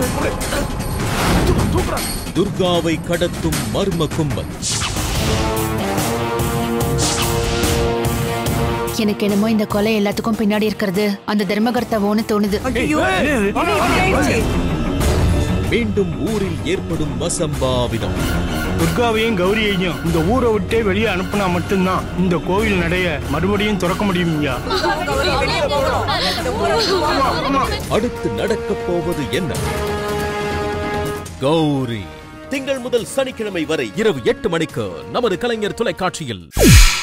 துர்காவை கடத்தும் மர்ம கும்பல் எனக்கு என்னமோ இந்த கொலை எல்லாத்துக்கும் பின்னாடி இருக்கிறது அந்த தர்மகர்த்தாவோன்னு தோணுது மீண்டும் ஊரில் ஏற்படும் அசம்பாவிதம் துர்காவையும் கௌரியையும் இந்த ஊரை விட்டே வெளியே அனுப்புனா மட்டும்தான் இந்த கோவில் நடைய மறுபடியும் திறக்க முடியும் ஐயா ஆமா, ஆமா. அடுத்து நடக்கப் போவது என்ன கௌரி திங்கள் முதல் சனிக்கிழமை வரை இரவு எட்டு மணிக்கு நமது கலைஞர் தொலைக்காட்சியில்